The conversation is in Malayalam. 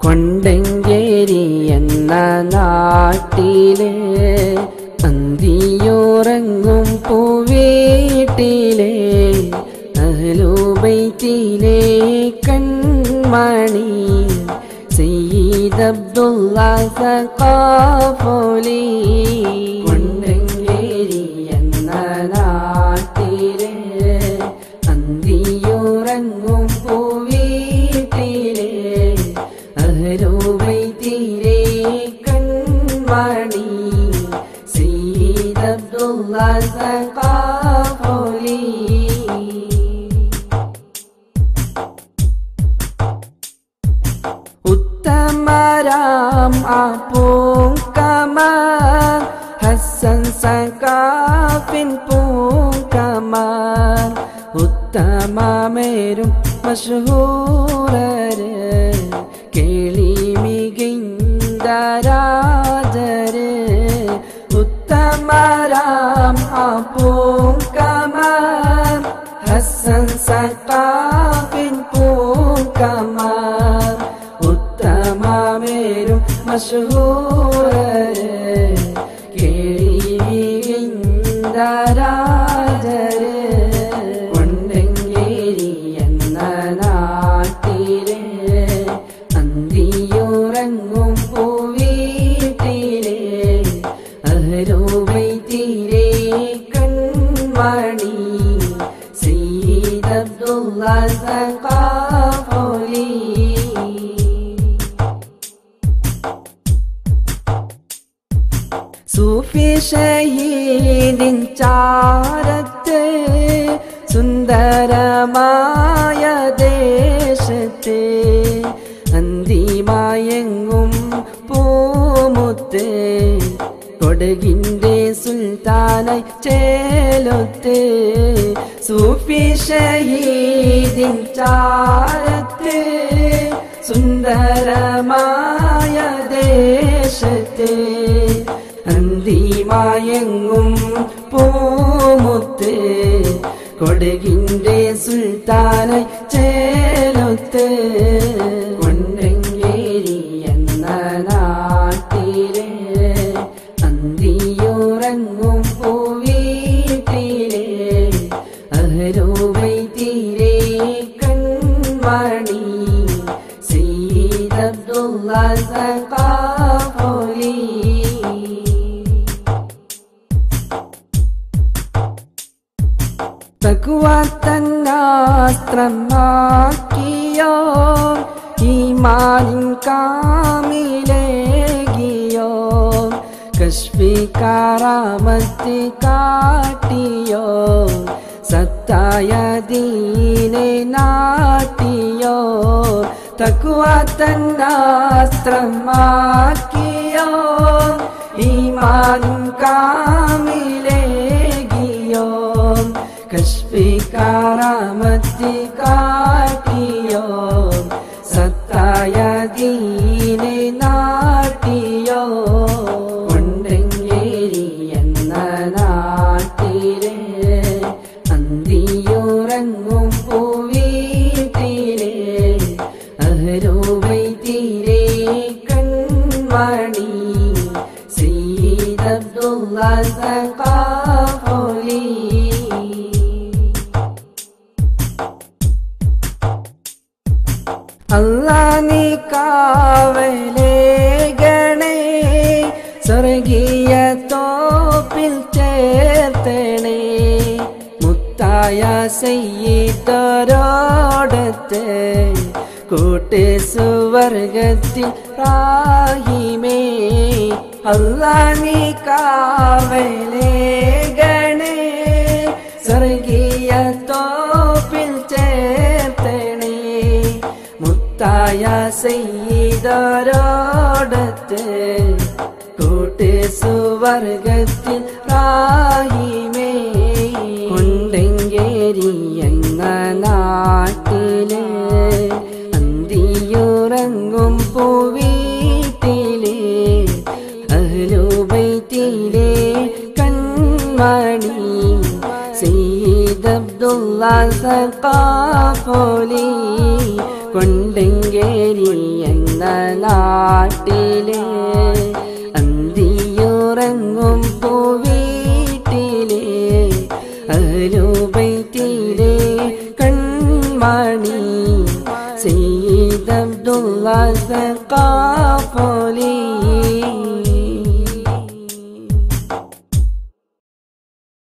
കൊണ്ടങ്കേരി എന്ന നാട്ടില് അന്തിയുറങ്ങും പൂവീട്ടിലെ അഹ്ലൂബൈത്തിലെ കൺമണി സയ്യിദ് അബ്ദുള്ള സഖാഫുലി കൊണ്ടങ്കേരി എന്ന നാട്ടിലെ അന്തിയുറങ്ങും പൂവീട്ടിലെ അഹ്ലൂബൈത്തിലെ കൺമണി സയ്യിദ് അബ്ദുള്ള സഖാഫുലി ഉത്തമരാം ആ പൂങ്കമ ഹസൻ സകാഫിൻ പൂങ്കമ ഉത്തമമേരും മഷഹൂരര് കേളി മികൈന്ദരാജര് ഉത്തമരാം ആ പൂങ്കമ ഹസൻ സകാഫിൻ പൂങ്കമ ഉത്തമമേരും മഷഹൂരര് കേളിരാജര് കൊണ്ടങ്കേരി എന്ന നാട്ടില് അന്തിയുറങ്ങും പൂവീട്ടില് അഹ്ലൂബൈത്തിലെ കൺമണി സയ്യിദ് അബ്ദുള്ള സഖാഫുലി സൂഫി ഷഹീദിൻ ചാരത്ത് സുന്ദരമായ ദേശത്ത് അന്തിമായെങ്ങും പൂമുത്ത് കൊടകിൻ്റെ സുൽത്താനായി ചേലൊത്ത് സൂഫി ഷഹീദിൻ ചാരത്ത് സുന്ദരമായ ദേശത്ത് അന്തിമായെങ്ങും പൂമുത്ത് കൊടകിൻ്റെ സുൽത്താനായി ചേലൊത്ത് കൊണ്ടങ്കേരി എന്ന നാട്ടില് അന്തിയുറങ്ങും പൂവീട്ടില് അഹ്ലൂബൈത്തിലെ കൺമണി സയ്യിദ് അബ്ദുള്ള സഖാഫുലി തക്കുവ തന്നാസ്ത്രമാക്കിയോ ഈമാനിൻ കാമിലേകിയോ കശ്മി കാറാമത്ത് കാട്ടിയോ സത്തായ ദീനെ നാട്ടിയോ തക്കുവ തന്നാസ്ത്രമാക്കിയോ ഈമാനിൻ കാമിലേകിയോ കശ്മി കാറാമത്ത് കാട്ടിയോ സത്തായ ദീനെ നാട്ടിയോ കൊണ്ടങ്കേരി എന്ന നാട്ടില് അന്തിയുറങ്ങും പൂവീട്ടില് അഹ്ലൂബൈത്തിലെ കൺമണി സയ്യിദ് അബ്ദുള്ള സഖാഫുലി അല്ലാ നീ കാവലേ ഗണേ സ്വർഗീയ തോപ്പിൽ ചേർത്തണേ മുത്തായ സയ്യിദരോടത്ത് കൂട്ട് സുവർഗത്തിൽ റാഹിമേ അല്ലാ നീ കാവലേ ഗണേ സ്വർഗീയ തോപ്പിൽ ചേർത്തണേ മുത്തായ സയ്യിദരോടത്ത് കൂട്ട് സുവർഗത്തിൽ റാഹിമേ കൊണ്ടങ്കേരി എന്ന നാട്ടില് അന്തിയുറങ്ങും പൂവീട്ടില് അഹ്ലൂബൈത്തിലെ കൺമണി സയ്യിദ് അബ്ദുള്ള സഖാഫുലി കൊണ്ടങ്കേരി എന്ന നാട്ടിലെ അന്തിയുറങ്ങും പൂവീട്ടിലെ അലുബൈറ്റിലെ കൺമണി സയ്യിദ് അബ്ദുള്ള സഖാഫലി